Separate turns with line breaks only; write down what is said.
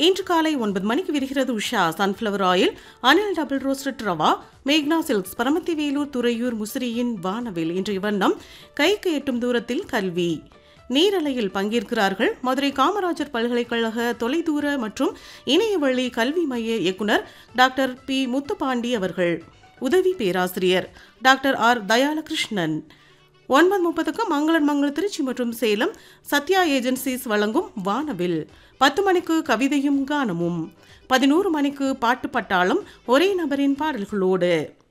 இன்று காலை ஒன்பது மணிக்கு விரிகிறது Usha sunflower oil Anil double roasted rava மேக்னா சில்க்ஸ் பரமத்தி வேலூர் துறையூர் முசிறியின் வானவில் இன்றைய வண்ணம் கைக்கு எட்டும் தூரத்தில் கல்வி நீரலையில் பங்கேற்கிறார்கள் மதுரை காமராஜர் பல்கலைக்கழக தொலைதூர மற்றும் இணையவழி கல்வி மைய இயக்குனர் டாக்டர் பி முத்துப்பாண்டி அவர்கள் உதவி பேராசிரியர் டாக்டர் ஆர் தயாலகிருஷ்ணன் ஒன்பது முப்பதுக்கு மங்களன் மங்கள திருச்சி மற்றும் சேலம் சத்யா ஏஜென்சிஸ் வழங்கும் வானவில் பத்து மணிக்கு கவிதையும் கானமும் பதினோரு மணிக்கு பாட்டு பட்டாளம் ஒரே நபரின் பாடல்களோடு